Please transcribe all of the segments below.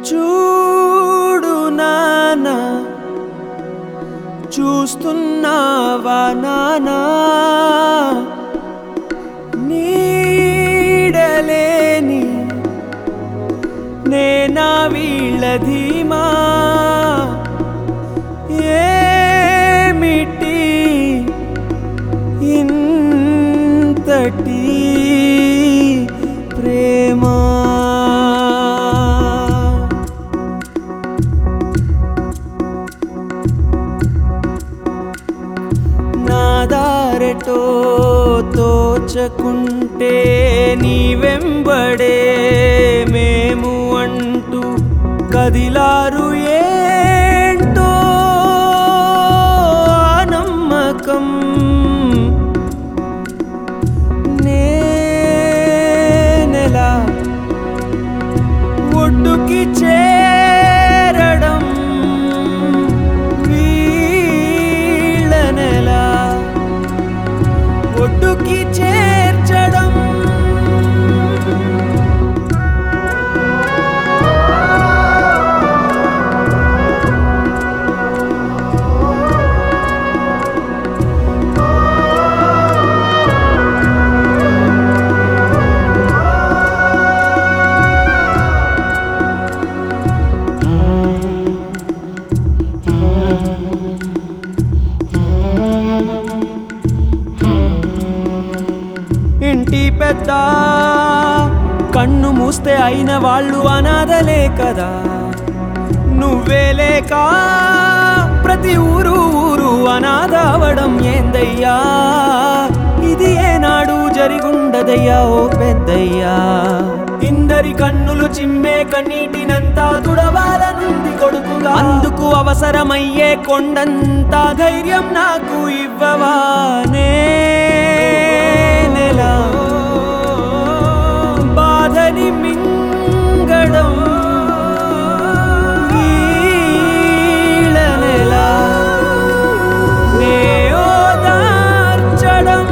చూడు నాన్న చూస్తున్నావా నానా నీడలేని నేనా వీళ్ళ ధీమా ఏమిటి ఇంతటి ప్రేమ నా దారెటో తోచకుంటే నీ వెంబడే మేము అంటూ కదిలారు ఏంటో ఆ నమ్మకం నేనెలా ఒడ్డుకి చేరడం వీళ్ళనెలా ఒడ్డుకి చేర్చడం ఇంటి పెద్ద కన్ను మూస్తే అయిన వాళ్ళు అనాథలే కదా నువ్వే లేక ప్రతి ఊరు ఊరు అనాథ అవడం ఏందయ్యా ఇది ఏనాడు జరిగుండదయ్యా ఓ పెద్దయ్యా ఇందరి కన్నులు చిమ్మే కన్నీటినంతా తుడవాలనుంది కొడుకుగా అందుకు అవసరమయ్యే కొండంత ధైర్యం నాకు ఇవ్వవా నేనెలా బాధని మింగడం వీళ్ళనెలా నే ఓదార్చడం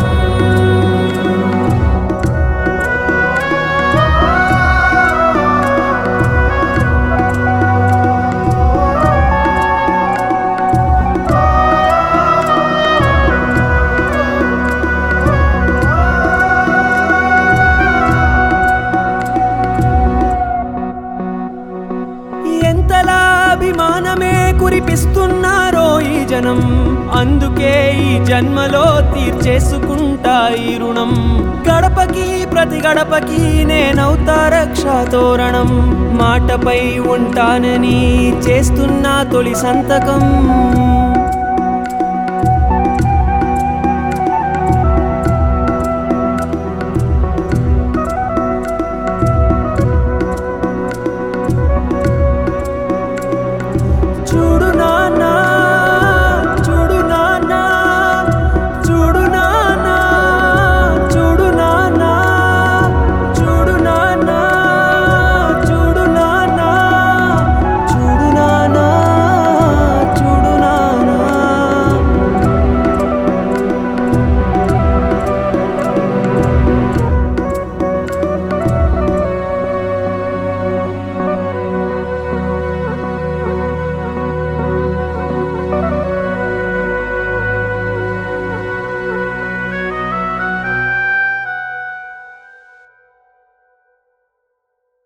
ఎంతలా అభిమానమే కురిపిస్తున్నారో ఈ జనం అందుకే ఈ జన్మలో తీర్చేసుకుంటా ఈ రుణం గడపకి ప్రతి గడపకి నేనవుతా రక్షా తోరణం మాటపై ఉంటానని చేస్తున్నా తొలి సంతకం